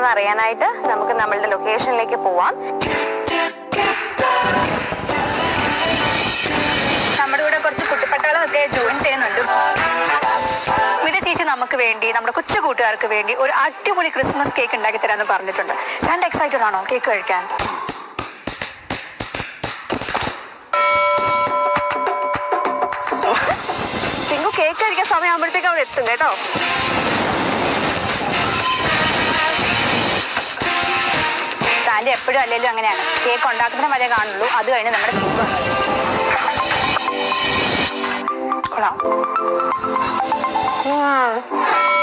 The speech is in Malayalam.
എന്താണെന്ന് അറിയാനായിട്ട് നമുക്ക് നമ്മളുടെ ലൊക്കേഷനിലേക്ക് പോവാം നമ്മുടെ കൂടെ കുറച്ച് കുട്ടിപ്പട്ടാളമൊക്കെ ജോയിൻ ചെയ്യുന്നുണ്ട് സ്മിത ചേച്ചി നമുക്ക് വേണ്ടി നമ്മുടെ കൊച്ചു കൂട്ടുകാർക്ക് വേണ്ടി ഒരു അടിപൊളി ക്രിസ്മസ് കേക്ക് ഉണ്ടാക്കി തരാമെന്ന് പറഞ്ഞിട്ടുണ്ട് സാൻഡ് എക്സൈറ്റഡ് ആണോ കേക്ക് കഴിക്കാൻ ചിങ്കു കേക്ക് കഴിക്കാൻ സമയമാകുമ്പോഴത്തേക്ക് അവിടെ എത്തും കേട്ടോ സാൻഡ് എപ്പോഴും അല്ലെങ്കിലും അങ്ങനെയാണ് കേക്ക് ഉണ്ടാക്കുന്ന വരെ കാണുള്ളൂ അത് കഴിഞ്ഞ് നമ്മുടെ കേക്ക് വന്നത്. കൊള്ളാം